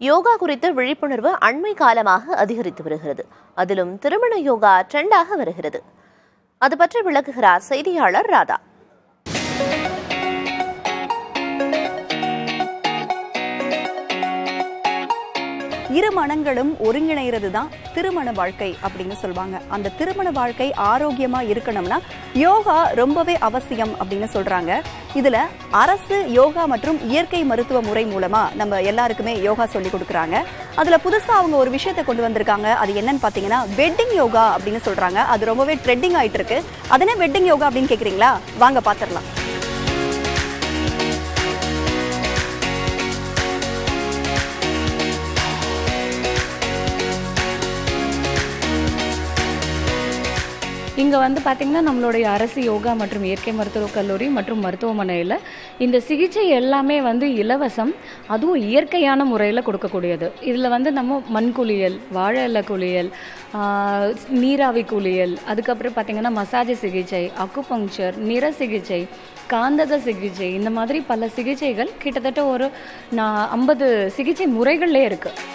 யோகா குறித்த விழிப்புணர்வு அண்மை காலமாக அதிகரித்து வருகிறது அதிலும் திருமண யோகா ட்ரெண்டாக வருகிறது அது பற்றி விளக்குகிறார் செய்தியாளர் ராதா இரு மனங்களும் ஒருங்கிணைறது தான் திருமண வாழ்க்கை அப்படின்னு சொல்லுவாங்க அந்த திருமண வாழ்க்கை ஆரோக்கியமா இருக்கணும்னா யோகா ரொம்பவே அவசியம் அப்படின்னு சொல்றாங்க இதுல அரசு யோகா மற்றும் இயற்கை மருத்துவ முறை மூலமா நம்ம எல்லாருக்குமே யோகா சொல்லி கொடுக்குறாங்க அதுல புதுசா அவங்க ஒரு விஷயத்தை கொண்டு வந்திருக்காங்க அது என்னன்னு பாத்தீங்கன்னா வெட்டிங் யோகா அப்படின்னு சொல்றாங்க அது ரொம்பவே ட்ரெண்டிங் ஆயிட்டு இருக்கு அதனே வெட்டிங் யோகா அப்படின்னு கேக்குறீங்களா வாங்க பாத்திரலாம் இங்கே வந்து பார்த்திங்கன்னா நம்மளுடைய அரசு யோகா மற்றும் இயற்கை மருத்துவக் கல்லூரி மற்றும் மருத்துவமனையில் இந்த சிகிச்சை எல்லாமே வந்து இலவசம் அதுவும் இயற்கையான முறையில் கொடுக்கக்கூடியது இதில் வந்து நம்ம மண் குளியல் வாழை இலை குளியல் ஆஹ், நீராவி குளியல் அதுக்கப்புறம் பார்த்திங்கன்னா மசாஜ் சிகிச்சை அக்குபங்க்சர் நிற சிகிச்சை காந்தக சிகிச்சை இந்த மாதிரி பல சிகிச்சைகள் கிட்டத்தட்ட ஒரு நான் ஐம்பது சிகிச்சை முறைகள்லே இருக்குது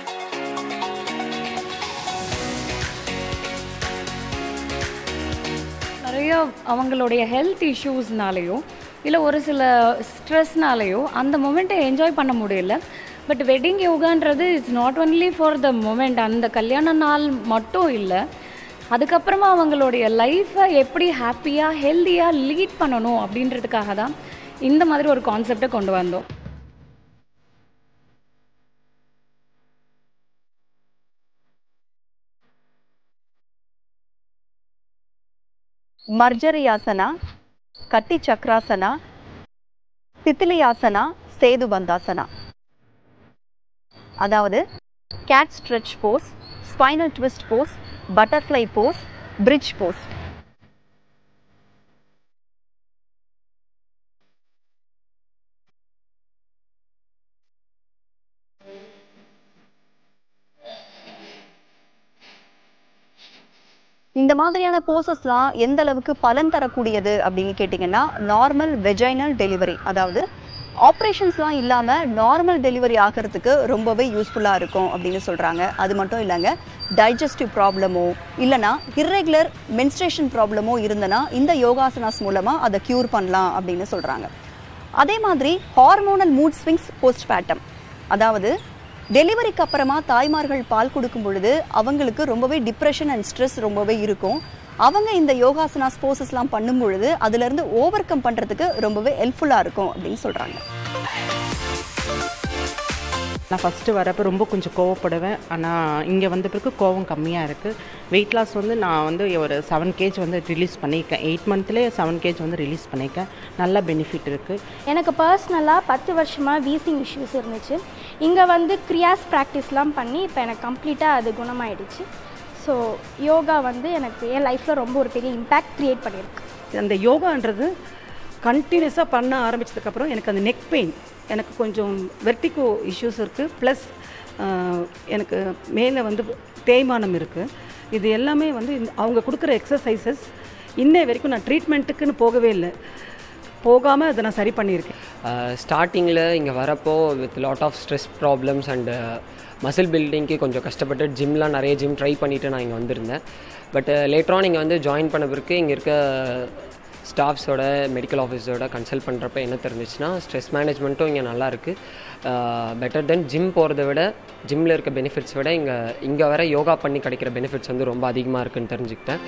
நிறைய அவங்களுடைய ஹெல்த் இஷ்யூஸ்னாலேயோ இல்லை ஒரு சில ஸ்ட்ரெஸ்னாலேயோ அந்த மொமெண்ட்டை என்ஜாய் பண்ண முடியல பட் வெட்டிங் யோகான்றது it's not only for the moment அந்த கல்யாண நாள் மட்டும் இல்லை அதுக்கப்புறமா அவங்களுடைய லைஃப்பை எப்படி ஹாப்பியாக ஹெல்த்தியாக லீட் பண்ணணும் அப்படின்றதுக்காக தான் இந்த மாதிரி ஒரு கான்செப்டை கொண்டு வந்தோம் மர்ஜரியாசனா கட்டி சக்ராசனா தித்திலியாசனா சேது பந்தாசனா அதாவது cat stretch pose spinal twist pose butterfly pose bridge pose இந்த மாதிரியான போசஸ்லாம் எந்த அளவுக்கு பலன் தரக்கூடியது அப்படின்னு கேட்டிங்கன்னா நார்மல் வெஜைனல் டெலிவரி அதாவது ஆப்ரேஷன்ஸ்லாம் இல்லாமல் நார்மல் டெலிவரி ஆகிறதுக்கு ரொம்பவே யூஸ்ஃபுல்லாக இருக்கும் அப்படின்னு சொல்கிறாங்க அது மட்டும் இல்லைங்க டைஜஸ்டிவ் ப்ராப்ளமோ இல்லைனா இர்ரெகுலர் மென்ஸ்ட்ரேஷன் ப்ராப்ளமோ இருந்தனா இந்த யோகாசனாஸ் மூலமாக அதை க்யூர் பண்ணலாம் அப்படின்னு சொல்கிறாங்க அதே மாதிரி hormonal mood swings postpartum அதாவது டெலிவரிக்கு அப்புறமா தாய்மார்கள் பால் கொடுக்கும் பொழுது அவங்களுக்கு ரொம்பவே டிப்ரெஷன் அண்ட் ஸ்ட்ரெஸ் ரொம்பவே இருக்கும் அவங்க இந்த யோகாசனாஸ் போசஸ்லாம் பண்ணும் பொழுது அதுலேருந்து ஓவர் கம் பண்ணுறதுக்கு ரொம்பவே ஹெல்ப்ஃபுல்லாக இருக்கும் அப்படின்னு சொல்கிறாங்க நான் ஃபஸ்ட்டு வரப்போ ரொம்ப கொஞ்சம் கோவப்படுவேன் ஆனால் இங்கே வந்த பிறகு கோவம் கம்மியாக இருக்குது வெயிட் லாஸ் வந்து நான் வந்து ஒரு செவன் கேஜ் வந்து ரிலீஸ் பண்ணியிருக்கேன் எயிட் மந்த்லேயே செவன் கேஜ் வந்து ரிலீஸ் பண்ணியிருக்கேன் நல்ல பெனிஃபிட் இருக்குது எனக்கு பர்சனலாக பத்து வருஷமாக வீசிங் இஷ்யூஸ் இருந்துச்சு இங்கே வந்து கிரியாஸ் ப்ராக்டிஸ்லாம் பண்ணி இப்போ எனக்கு கம்ப்ளீட்டாக அது குணமாயிடுச்சு ஸோ யோகா வந்து எனக்கு என் லைஃப்பில் ரொம்ப ஒரு பெரிய இம்பேக்ட் க்ரியேட் பண்ணியிருக்கு அந்த யோகான்றது கண்டினியூஸாக பண்ண ஆரம்பிச்சதுக்கப்புறம் எனக்கு அந்த நெக் பெயின் எனக்கு கொஞ்சம் வெர்டிகோ இஷ்யூஸ் இருக்குது ப்ளஸ் எனக்கு மேலே வந்து தேய்மானம் இருக்குது இது எல்லாமே வந்து இந்த- அவங்க கொடுக்குற எக்ஸசைசஸ் இன்னை வரைக்கும் நான் ட்ரீட்மெண்ட்டுக்குன்னு போகவே இல்லை போகாமல் அதை நான் சரி பண்ணியிருக்கேன் ஸ்டார்டிங்கில் இங்கே வரப்போ with lot of stress problems and muscle பில்டிங்க்கு கொஞ்சம் கஷ்டப்பட்டு ஜிம்லாம் நிறைய ஜிம் ட்ரை பண்ணிவிட்டு நான் இங்கே வந்திருந்தேன் பட் லேட்டரான் இங்கே வந்து ஜாயின் பண்ண பிறகு இங்கே இருக்க ஸ்டாஃப்ஸோட மெடிக்கல் ஆஃபீஸோட கன்சல்ட் பண்ணுறப்ப என்ன தெரிஞ்சிச்சுன்னா ஸ்ட்ரெஸ் மேனேஜ்மெண்ட்டும் இங்கே நல்லா இருக்குது பெட்டர் தென் ஜிம் போகிறத விட ஜிம்மில் இருக்க பெனிஃபிட்ஸ் விட இங்கே இங்கே வர யோகா பண்ணி கிடைக்கிற பெனிஃபிட்ஸ் வந்து ரொம்ப அதிகமாக இருக்குன்னு தெரிஞ்சுக்கிட்டேன்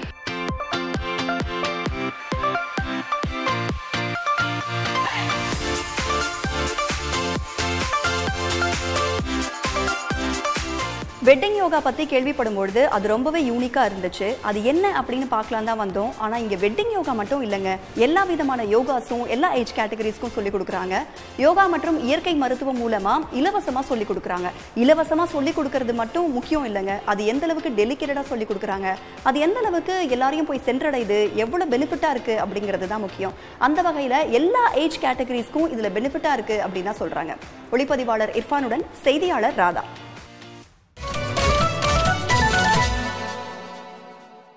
வெட்டிங் யோகா பற்றி கேள்விப்படும் பொழுது அது ரொம்பவே யூனிக்காக இருந்துச்சு அது என்ன அப்படின்னு பார்க்கலாம் தான் வந்தோம் ஆனால் இங்கே வெட்டிங் யோகா மட்டும் இல்லைங்க எல்லா விதமான யோகாஸும் எல்லா ஏஜ் கேட்டகரிஸ்க்கும் சொல்லி கொடுக்குறாங்க யோகா மற்றும் இயற்கை மருத்துவம் மூலமாக இலவசமாக சொல்லி கொடுக்குறாங்க இலவசமாக சொல்லி கொடுக்கறது மட்டும் முக்கியம் இல்லைங்க அது எந்த அளவுக்கு டெலிகேட்டடாக சொல்லி கொடுக்குறாங்க அது எந்த அளவுக்கு எல்லாரையும் போய் சென்றடையுது எவ்வளோ பெனிஃபிட்டாக இருக்குது அப்படிங்கிறது தான் முக்கியம் அந்த வகையில் எல்லா ஏஜ் கேட்டகரிஸ்க்கும் இதில் பெனிஃபிட்டாக இருக்குது அப்படின்னு தான் சொல்கிறாங்க ஒளிப்பதிவாளர் இர்ஃபானுடன் செய்தியாளர் ராதா